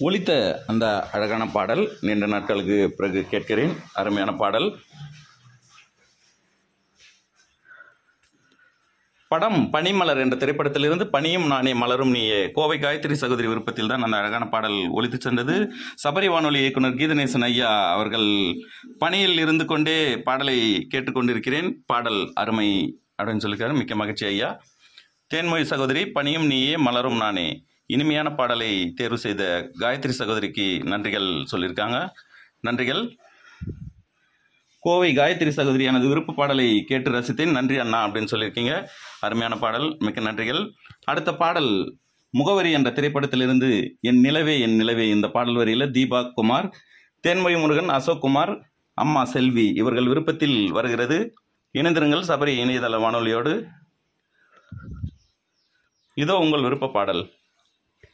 ஒலித்த அந்த அழகான பாடல் நீண்ட நாட்களுக்கு பிறகு கேட்கிறேன் அருமையான பாடல் படம் பனிமலர் என்ற திரைப்படத்திலிருந்து பனியும் நானே மலரும் நீயே கோவை காயத்ரி சகோதரி விருப்பத்தில் தான் அந்த அழகான பாடல் ஒலித்து சென்றது சபரி வானொலி இயக்குனர் கீதநேசன் ஐயா அவர்கள் பணியில் இருந்து கொண்டே பாடலை கேட்டுக்கொண்டிருக்கிறேன் பாடல் அருமை அப்படின்னு சொல்லியிருக்காரு மிக்க மகிழ்ச்சி ஐயா தேன்மொழி சகோதரி பனியும் நீயே மலரும் நானே இனிமையான பாடலை தேர்வு செய்த காயத்ரி சகோதரிக்கு நன்றிகள் சொல்லியிருக்காங்க நன்றிகள் கோவை காயத்ரி சகோதரி எனது விருப்ப பாடலை கேட்டு ரசித்தேன் நன்றி அண்ணா அப்படின்னு சொல்லியிருக்கீங்க அருமையான பாடல் மிக்க நன்றிகள் அடுத்த பாடல் முகவரி என்ற திரைப்படத்திலிருந்து என் நிலவே என் நிலவே இந்த பாடல் வரியில் தீபா குமார் தேன்மொழி முருகன் அசோக் குமார் அம்மா செல்வி இவர்கள் விருப்பத்தில் வருகிறது இணைந்திருங்கள் சபரி இணையதள வானொலியோடு இதோ உங்கள் விருப்ப பாடல்